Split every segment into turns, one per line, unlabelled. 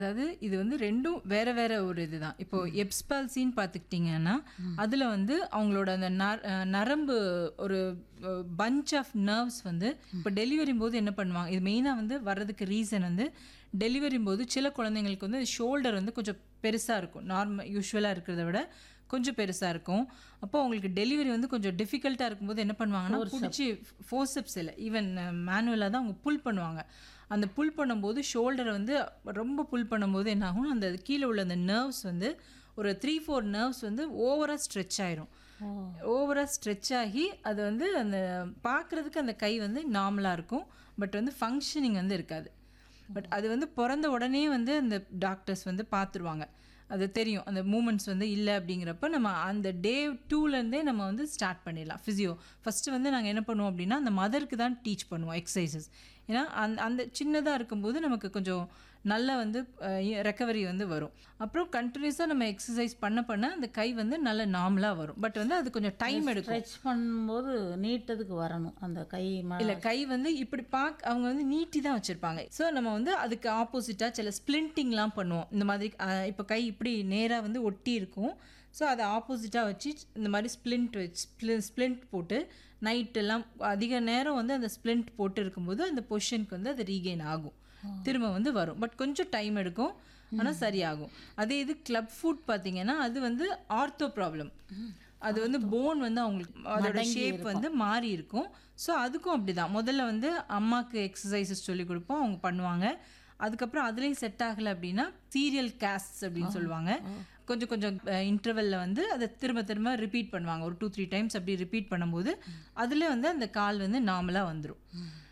அதாவது இது வந்து ரெண்டும் வேற வேற ஒரு இதுதான் இப்போ எப்ஸ்பால்சின்னு பார்த்துக்கிட்டிங்கன்னா அதில் வந்து அவங்களோட அந்த நர- அஹ் நரம்பு ஒரு பஞ்ச் ஆஃப் நர்வ்ஸ் வந்து இப்போ டெலிவரி போது என்ன பண்ணுவாங்க இது மெயினாக வந்து வர்றதுக்கு ரீசன் வந்து டெலிவரி போது சில குழந்தைங்களுக்கு வந்து ஷோல்டர் வந்து கொஞ்சம் பெருசாக இருக்கும் நார்மல் யூஸ்வலாக இருக்கிறத விட கொஞ்சம் பெருசாக இருக்கும் அப்போ அவங்களுக்கு டெலிவரி வந்து கொஞ்சம் டிஃபிகல்ட்டாக இருக்கும்போது என்ன பண்ணுவாங்கன்னா பிடிச்சி ஃபோர்சப்ஸ் இல்லை ஈவன் மேனுவலாக தான் அவங்க புல் பண்ணுவாங்க அந்த புல் பண்ணும்போது ஷோல்டரை வந்து ரொம்ப புல் பண்ணும்போது என்ன ஆகும் அந்த கீழே உள்ள அந்த நர்வ்ஸ் வந்து ஒரு த்ரீ ஃபோர் நர்வ்ஸ் வந்து ஓவராக ஸ்ட்ரெச் ஆயிரும் ஓவராக ஸ்ட்ரெச் ஆகி அது வந்து அந்த பார்க்குறதுக்கு அந்த கை வந்து நார்மலாக இருக்கும் பட் வந்து ஃபங்க்ஷனிங் வந்து இருக்காது பட் அது வந்து பிறந்த உடனே வந்து அந்த டாக்டர்ஸ் வந்து பார்த்துருவாங்க அது தெரியும் அந்த மூமெண்ட்ஸ் வந்து இல்லை அப்படிங்கிறப்ப நம்ம அந்த டே டூலேருந்தே நம்ம வந்து ஸ்டார்ட் பண்ணிடலாம் ஃபிசியோ ஃபஸ்ட்டு வந்து நாங்கள் என்ன பண்ணுவோம் அப்படின்னா அந்த மதருக்கு தான் டீச் பண்ணுவோம் எக்ஸசைசஸ் ஏன்னா அந்த அந்த சின்னதாக இருக்கும்போது நமக்கு கொஞ்சம் நல்ல வந்து ரெக்கவரி வந்து வரும் அப்புறம் கண்டினியூஸாக நம்ம எக்ஸசைஸ் பண்ண பண்ண அந்த கை வந்து நல்ல நார்மலாக வரும் பட் வந்து அது கொஞ்சம் டைம் எடுக்கும்
ஸ்ட்ரெச் பண்ணும்போது நீட்டதுக்கு வரணும் அந்த கை ம
இல்ல கை வந்து இப்படி பாக் அவங்க வந்து நீட்டி தான் வச்சிருப்பாங்க ஸோ நம்ம வந்து அதுக்கு ஆப்போசிட்டா சில ஸ்பிளிண்டிங்லாம் பண்ணுவோம் இந்த மாதிரி அஹ், இப்போ கை இப்படி நேரா வந்து ஒட்டி இருக்கும் ஸோ அதை ஆப்போசிட்டாக வச்சு இந்த மாதிரி ஸ்ப்ளிண்ட் வச்சு ஸ்ப்ளிண்ட் போட்டு நைட் எல்லாம் அதிக நேரம் வந்து அந்த ஸ்ப்ளிண்ட் போட்டு இருக்கும்போது அந்த பொசிஷனுக்கு வந்து அது ரீகெயின் ஆகும் திரும்ப வந்து வரும் பட் கொஞ்சம் டைம் எடுக்கும் ஆனால் சரியாகும் அதே இது கிளப் ஃபுட் பார்த்தீங்கன்னா அது வந்து ஆர்த்தோ ப்ராப்ளம் அது வந்து போன் வந்து அவங்களுக்கு அதோட ஷேப் வந்து மாறி இருக்கும் ஸோ அதுக்கும் அப்படிதான் முதல்ல வந்து அம்மாக்கு எக்ஸசைசஸ் சொல்லி கொடுப்போம் அவங்க பண்ணுவாங்க அதுக்கப்புறம் அதுலேயும் செட் ஆகலை அப்படின்னா சீரியல் கேஸ்ட் அப்படின்னு சொல்லுவாங்க கொஞ்சம் கொஞ்சம் இன்டர்வெல்ல வந்து அதை திரும்ப திரும்ப ரிப்பீட் பண்ணுவாங்க ஒரு டூ த்ரீ டைம்ஸ் அப்படி ரிப்பீட் பண்ணும்போது அதில் வந்து அந்த கால் வந்து நார்மலாக வந்துடும்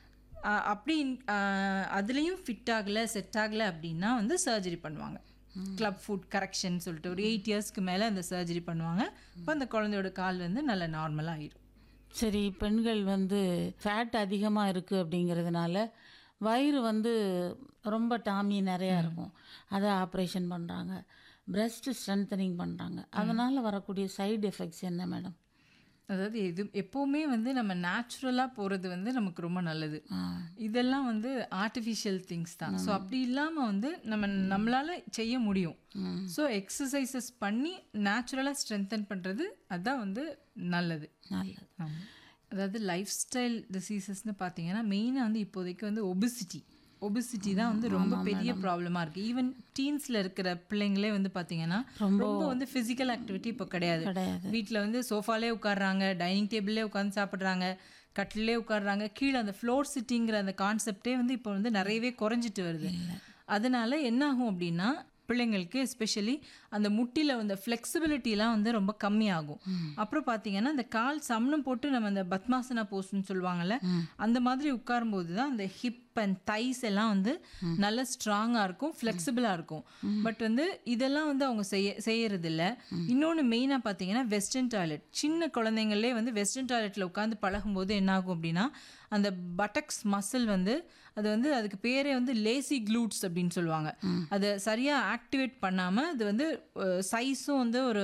அப்படி அஹ், அதுலேயும் ஃபிட் ஆகலை செட் ஆகலை அப்படின்னா வந்து சர்ஜரி பண்ணுவாங்க கிளப் ஃபுட் கரெக்ஷன் சொல்லிட்டு ஒரு எயிட் இயர்ஸ்க்கு மேலே அந்த சர்ஜரி பண்ணுவாங்க அப்போ அந்த குழந்தையோட கால் வந்து நல்ல நார்மலாக ஆயிடும்
சரி பெண்கள் வந்து ஃபேட் அதிகமாக இருக்குது அப்படிங்கிறதுனால வயிறு வந்து ரொம்ப டாமி நிறையா இருக்கும் அதை ஆப்ரேஷன் பண்ணுறாங்க பிரஸ்ட் ஸ்ட்ரென்தனிங் பண்ணுறாங்க அதனால் வரக்கூடிய சைடு எஃபெக்ட்ஸ் என்ன மேடம்
அதாவது எது எப்போவுமே வந்து நம்ம நேச்சுரலாக போகிறது வந்து நமக்கு ரொம்ப நல்லது இதெல்லாம் வந்து ஆர்டிஃபிஷியல் திங்ஸ் தான் ஸோ அப்படி இல்லாமல் வந்து நம்ம நம்மளால செய்ய முடியும் ஸோ எக்ஸசைசஸ் பண்ணி நேச்சுரலாக ஸ்ட்ரென்தன் பண்ணுறது அதுதான் வந்து நல்லது
நல்லது
ஆமா. அதாவது லைஃப் ஸ்டைல் டிசீசஸ்னு பார்த்தீங்கன்னா மெயினாக வந்து இப்போதைக்கு வந்து ஒபிசிட்டி ஒபிசிட்டி தான் வந்து ரொம்ப பெரிய ப்ராப்ளமாக இருக்குது ஈவன் டீன்ஸில் இருக்கிற பிள்ளைங்களே வந்து பார்த்தீங்கன்னா ரொம்ப வந்து ஃபிசிக்கல் ஆக்டிவிட்டி இப்போ கிடையாது
கிடையாது.
வீட்டில் வந்து சோஃபாலே உட்காடுறாங்க டைனிங் டேபிள்லே உட்காந்து சாப்பிட்றாங்க கட்டிலே உட்காடுறாங்க கீழே அந்த ஃப்ளோர் சிட்டிங்கிற அந்த கான்செப்டே வந்து இப்போ வந்து நிறையவே குறைஞ்சிட்டு வருது அதனால என்ன ஆகும் அப்படின்னா பிள்ளைங்களுக்கு எஸ்பெஷலி அந்த முட்டியில் அந்த ஃப்ளெக்சிபிலிட்டிலாம் வந்து ரொம்ப கம்மியாகும் அப்புறம் பார்த்தீங்கன்னா அந்த கால் சமணம் போட்டு நம்ம அந்த பத்மாசனா போஸ்ட்னு சொல்லுவாங்கல்ல அந்த மாதிரி உட்காரும்போது தான் அந்த ஹிப் அண்ட் தைஸ் எல்லாம் வந்து நல்ல ஸ்ட்ராங்காக இருக்கும் ஃப்ளெக்சிபிளாக இருக்கும் பட் வந்து இதெல்லாம் வந்து அவங்க செய்ய செய்யறதில்ல இன்னொன்று மெயினாக பார்த்தீங்கன்னா வெஸ்டர்ன் டாய்லெட் சின்ன குழந்தைங்களே வந்து வெஸ்டர்ன் டாய்லெட்டில் உட்காந்து பழகும்போது என்ன ஆகும் அப்படின்னா அந்த பட்டக்ஸ் மசில் வந்து அது வந்து அதுக்கு பேரே வந்து லேசி க்ளூட்ஸ் அப்படின்னு சொல்லுவாங்க அதை சரியாக ஆக்டிவேட் பண்ணாமல் அது வந்து சைஸும் வந்து ஒரு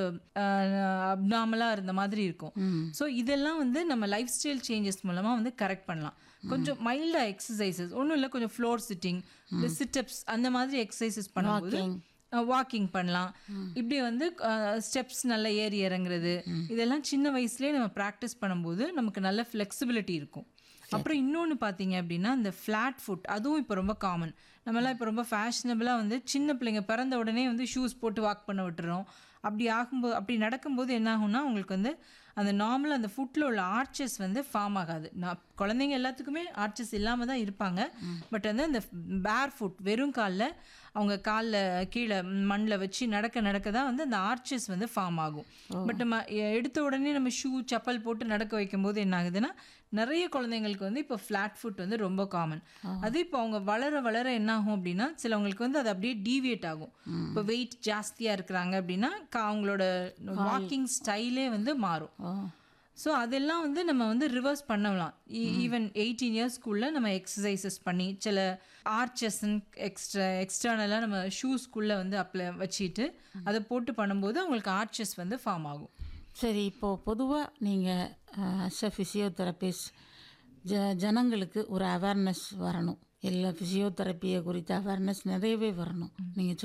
அப்நார்மலாக இருந்த மாதிரி இருக்கும் ஸோ இதெல்லாம் வந்து நம்ம லைஃப் ஸ்டைல் சேஞ்சஸ் மூலமாக வந்து கரெக்ட் பண்ணலாம் கொஞ்சம் மைல்டாக எக்ஸசைசஸ் ஒன்றும் இல்லை கொஞ்சம் ஃப்ளோர் சிட்டிங் இந்த சிட்டப்ஸ் அந்த மாதிரி எக்ஸசைசஸ் பண்ணும்போது வாக்கிங் பண்ணலாம் இப்படி வந்து ஸ்டெப்ஸ் நல்லா ஏறி இறங்குறது இதெல்லாம் சின்ன வயசுலேயே நம்ம ப்ராக்டிஸ் பண்ணும்போது நமக்கு நல்ல ஃப்ளெக்சிபிலிட்டி இருக்கும் அப்புறம் இன்னொன்று பார்த்தீங்க அப்படின்னா இந்த ஃப்ளாட் ஃபுட் அதுவும் இப்போ ரொம்ப காமன் நம்மலாம் இப்போ ரொம்ப ஃபேஷனபிளாக வந்து சின்ன பிள்ளைங்க பிறந்த உடனே வந்து ஷூஸ் போட்டு வாக் பண்ண விட்டுறோம் அப்படி ஆகும்போது அப்படி நடக்கும்போது என்ன ஆகும்னா உங்களுக்கு வந்து அந்த நார்மல் அந்த ஃபுட்டில் உள்ள ஆர்ச்சஸ் வந்து ஃபார்ம் ஆகாது நான் குழந்தைங்க எல்லாத்துக்குமே ஆர்ச்சஸ் இல்லாமல் தான் இருப்பாங்க பட் வந்து அந்த பேர் ஃபுட் வெறும் காலில் அவங்க காலில் கீழே மண்ணில் வச்சு நடக்க நடக்க தான் வந்து அந்த ஆர்ச்சஸ் வந்து ஃபார்ம் ஆகும் பட் நம்ம எ- எடுத்த உடனே நம்ம ஷூ செப்பல் போட்டு நடக்க வைக்கும்போது என்ன ஆகுதுன்னா நிறைய குழந்தைங்களுக்கு வந்து இப்போ ஃப்ளாட் ஃபுட் வந்து ரொம்ப காமன் அது இப்போ அவங்க வளர வளர என்ன ஆகும் அப்படின்னா சிலவங்களுக்கு வந்து அது அப்படியே டீவியேட் ஆகும் இப்போ வெயிட் ஜாஸ்தியாக இருக்கிறாங்க அப்படின்னா கா- அவங்களோட வாக்கிங் ஸ்டைலே வந்து மாறும்
ஓ
ஸோ அதெல்லாம் வந்து நம்ம வந்து ரிவர்ஸ் பண்ணலாம் ஈவன் எயிட்டீன் இயர்ஸ்க்குள்ளே நம்ம எக்ஸசைசஸ் பண்ணி சில ஆர்ச்சஸ்ன்னு எக்ஸ்ட்ரா எக்ஸ்டர்னலாக நம்ம ஷூஸ்க்குள்ளே வந்து அப்ளை வச்சுட்டு அதை போட்டு பண்ணும்போது அவங்களுக்கு ஆர்ச்சஸ் வந்து ஃபார்ம் ஆகும்
சரி இப்போது பொதுவாக நீங்கள் அஸ் அ ஃபிசியோதெரபிஸ்ட் ஜ ஜனங்களுக்கு ஒரு அவேர்னஸ் வரணும் எல்லா ஃபிசியோதெரப்பியை குறித்த அவேர்னஸ் நிறையவே வரணும் நீங்கள்